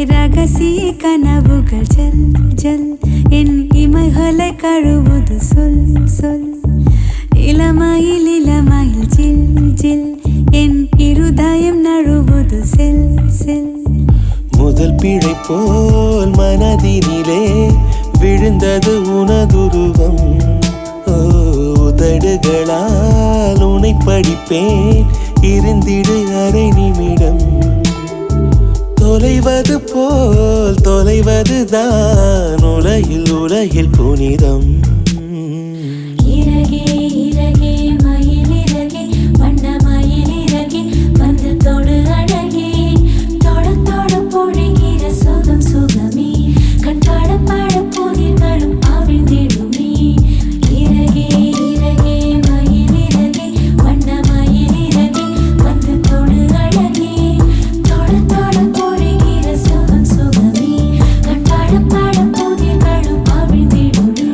ரகசிய கனவுகள் ஜல் ஜல் என் இமைகளை கழுவுது சொல் சொல் இளமையில் இளமையில் ஜில் ஜில் என் இருதயம் நழுவுது செல் செல் முதல் பிழை போல் மனதினிலே விழுந்தது உனதுருவம் ஓ, உதடுகளால் உனை படிப்பேன் இருந்திடு அரை நிமிடம் தொலைவது போல் தொலைவதுதான் உலகில் உலகில் புனிதம் இறகே இறகே மயில் இறகே வண்ண மயில் இறகே வந்து தொடு அழகே தொட தொட பொழிகிற சுகம் சுகமே கண் பட பட புதிர்களும் அவிழ்ந்திடுமே இறகே இறகே மயில் இறகே வண்ண மயில் இறகே வந்து தொடு அழகே தொட தொட பொழிகிற சுகம் சுகமே கண் பட பட புதிர்களும் அவிழ்ந்திடுமே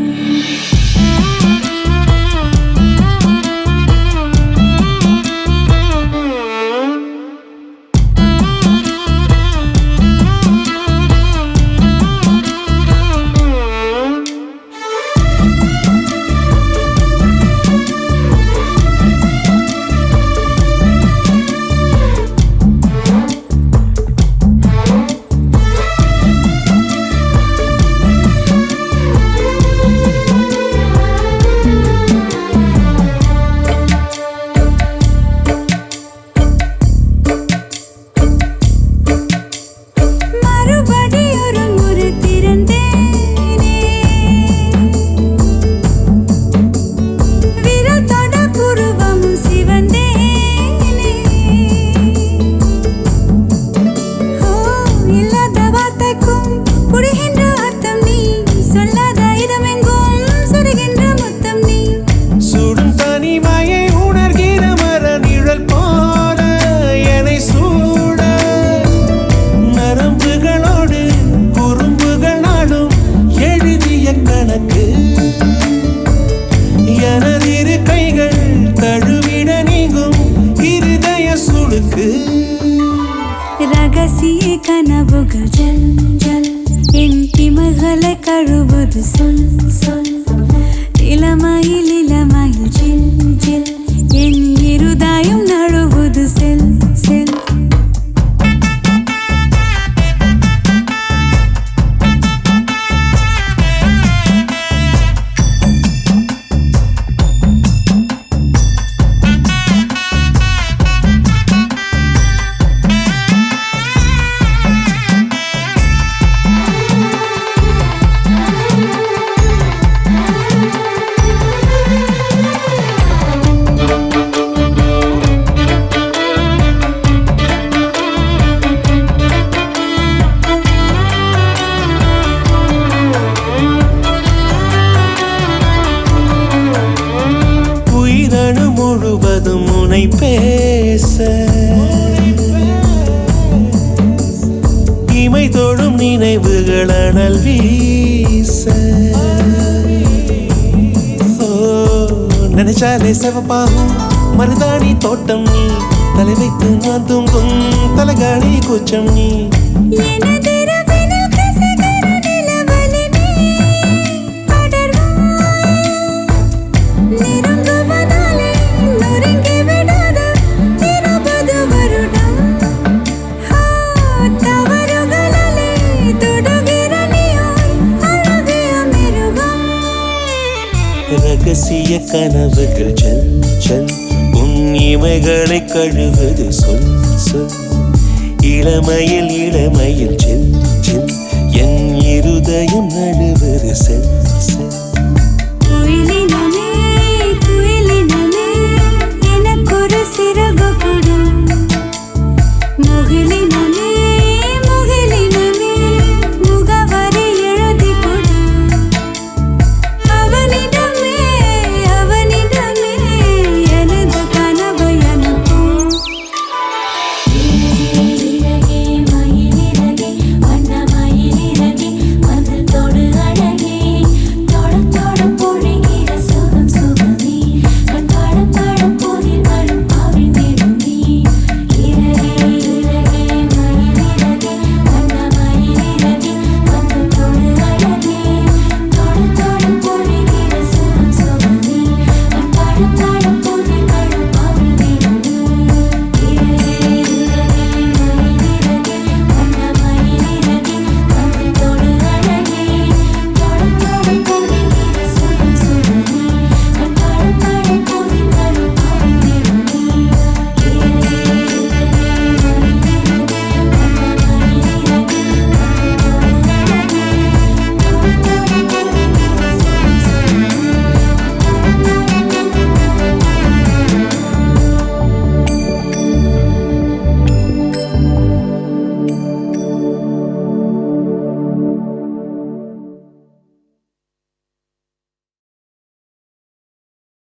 மறுபடி ஒரு முறை பிறந்தேனே விரல் தொட புருவம் சிவந்தேனே ஓ இல்லாத வார்த்தைக்கும் புரிகின்ற அர்த்தம் நீ சொல்லாத இடமெங்கும் சுடுகின்ற முத்தம் நீ சுடும் தனிமையை உணர்கிற மர நிழல் போல என்னை சூட நரம்புகளோடு குறும்புகள் நாடும் எழுதிய கணக்கு எனதிரு கைகள் தழுவிட நீங்கும் இருதய சுளுக்கு ரகசிய கனவுகள் ஜல் ஜல் என் இமைகளை கழுவது சொல் சொல் இளமையில் இளமையில் ஜில் ஜில் என் இருதாயம் நழுவுது செல் செல் உயிரணு முழுவதும் உனை பேச இமை தொடும் நினைவுகள் அனல் வீச ஓ, நினைச்சாலே செவப்பாகும் மருதாணி தோட்டம் நீ தலை வைத்து நான் தூங்கும் தலகாணி கூச்சம் நீ எனதிரவினில் கசகர நிலவொளி நீ படர்வாய். நெருங்குவதாலே நொறுங்கி விடாத இருபது வருடம். ஆ, தவறுகளாலே தொடுகிற நீயோர் அழகிய மிருகம். ரகசிய கனவுகள் செல் செல் உன் இமைகளை கழுவது சொல் சொல் இளமையில் இளமையில் செல் செல் என் இருதயம் நழுவது செல் செல்